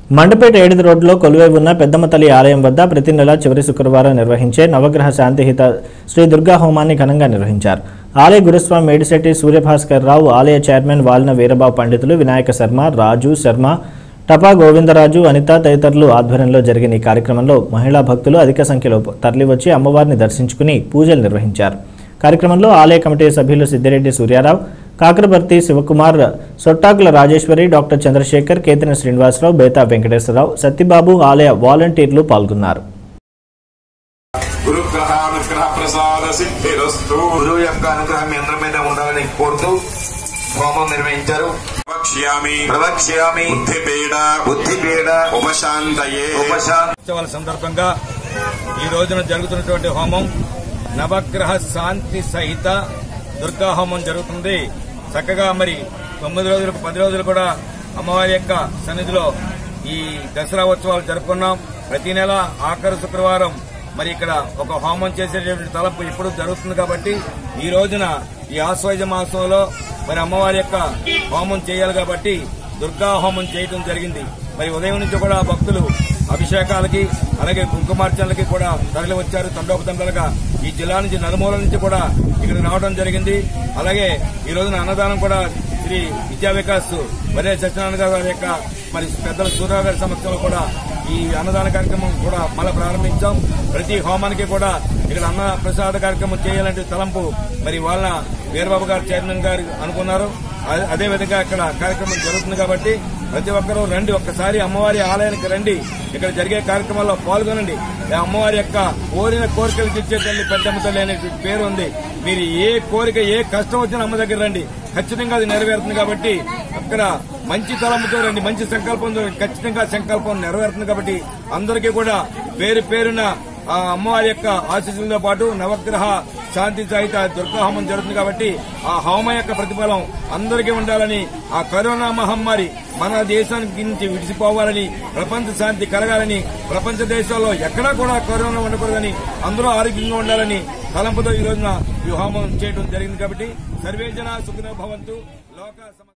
మండపేట ఏడుది రోడ్లో కొలువై ఉన్న పెద్దమ్మ తల్లి ఆలయం వద్ద ప్రతి నెల చివరి శుక్రవారం నిర్వహించే నవగ్రహ శాంతిహిత శ్రీ దుర్గా హోమాన్ని ఘనంగా నిర్వహించారు ఆలయ గురుస్వామి మేడిశెట్టి సూర్యభాస్కర్ రావు ఆలయ చైర్మన్ వాలిన వీరబాబు పండితులు వినాయక శర్మ రాజు శర్మ టపా గోవిందరాజు అనిత తదితరులు ఆధ్వర్యంలో జరిగిన ఈ కార్యక్రమంలో మహిళా భక్తులు అధిక సంఖ్యలో తరలివచ్చి అమ్మవారిని దర్శించుకుని పూజలు నిర్వహించారు కార్యక్రమంలో ఆలయ కమిటీ సభ్యులు సిద్దిరెడ్డి సూర్యారావు కాకరబర్తి శివకుమార్ సొట్టాకుల రాజేశ్వరి డాక్టర్ చంద్రశేఖర్ కేతిన శ్రీనివాసరావు బేతా వెంకటేశ్వరరావు సత్యబాబు ఆలయ వాలంటీర్లు పాల్గొన్నారు గురుగ్రహానుగ్రహ ప్రసాద సిద్ధిరస్తు గురువు యొక్క అనుగ్రహం మీ అందరి మీద ఉండాలని కోరుతూ హోమం నిర్వహించారు వక్ష్యామి ప్రవక్ష్యామి బుద్ధిపీడ బుద్ధిపీడ ఉపశాంతయే ఉపశాంతి ఉత్సవాల సందర్భంగా ఈ రోజున జరుగుతున్నటువంటి హోమం నవగ్రహ శాంతి సహిత దుర్గా హోమం జరుగుతుంది చక్కగా మరి తొమ్మిది రోజులకు పది రోజులు కూడా అమ్మవారి యొక్క సన్నిధిలో ఈ దసరా ఉత్సవాలు జరుపుకున్నాం ప్రతి నెల ఆఖరి శుక్రవారం మరి ఇక్కడ ఒక హోమం చేసేటటువంటి తలపు ఇప్పుడు జరుగుతుంది కాబట్టి ఈ రోజున ఈ ఆశ్వయుజ మాసంలో మరి అమ్మవారి యొక్క హోమం చేయాలి కాబట్టి దుర్గా హోమం చేయడం జరిగింది మరి ఉదయం నుంచి కూడా భక్తులు అభిషేకాలకి అలాగే కుంకుమార్చనలకి కూడా తరలి వచ్చారు తండోపతండలుగా ఈ జిల్లా నుంచి నలుమూల నుంచి కూడా ఇక్కడ రావడం జరిగింది అలాగే ఈ రోజున అన్నదానం కూడా శ్రీ విద్యా వికాస్ వరే సత్యనారాయణ గారి యొక్క మరి పెద్దల సూర్యరావు గారి సమక్షంలో కూడా ఈ అన్నదాన కార్యక్రమం కూడా మళ్ళీ ప్రారంభించాం ప్రతి హోమానికి కూడా ఇక్కడ అన్న ప్రసాద కార్యక్రమం చేయాలంటే తలంపు మరి వాళ్ళ వీరబాబు గారు చైర్మన్ గారు అనుకున్నారు అదే- అదే విధంగా ఇక్కడ కార్యక్రమం జరుగుతుంది కాబట్టి ప్రతి ఒక్కరూ రండి ఒక్కసారి అమ్మవారి ఆలయానికి రండి ఇక్కడ జరిగే కార్యక్రమాల్లో పాల్గొనండి ఈ అమ్మవారి యొక్క కోరిన కోరికలు తీర్చే తల్లి పెద్దమ్మ తల్లి అనే పేరు ఉంది మీరు ఏ కోరిక ఏ కష్టం వచ్చినా అమ్మ దగ్గర రండి ఖచ్చితంగా అది నెరవేరుతుంది కాబట్టి అక్కడ మంచి తలంపుతో రండి మంచి సంకల్పంతో ఖచ్చితంగా సంకల్పం నెరవేరుతుంది కాబట్టి అందరికీ కూడా పేరు పేరున ఆ అమ్మవారి యొక్క ఆశీస్సులతో పాటు నవగ్రహ శాంతి సహిత దుర్గాహోమం జరుగుతుంది కాబట్టి ఆ హోమం యొక్క ప్రతిఫలం అందరికీ ఉండాలని ఆ కరోనా మహమ్మారి మన దేశానికి నుంచి విడిచిపోవాలని ప్రపంచ శాంతి కలగాలని ప్రపంచ దేశాల్లో ఎక్కడా కూడా కరోనా ఉండకూడదని అందరూ ఆరోగ్యంగా ఉండాలని తలంపుతో ఈ రోజున ఈ హోమం చేయడం జరిగింది కాబట్టి సర్వేజన సుఖినో భవంతు లోక సమ-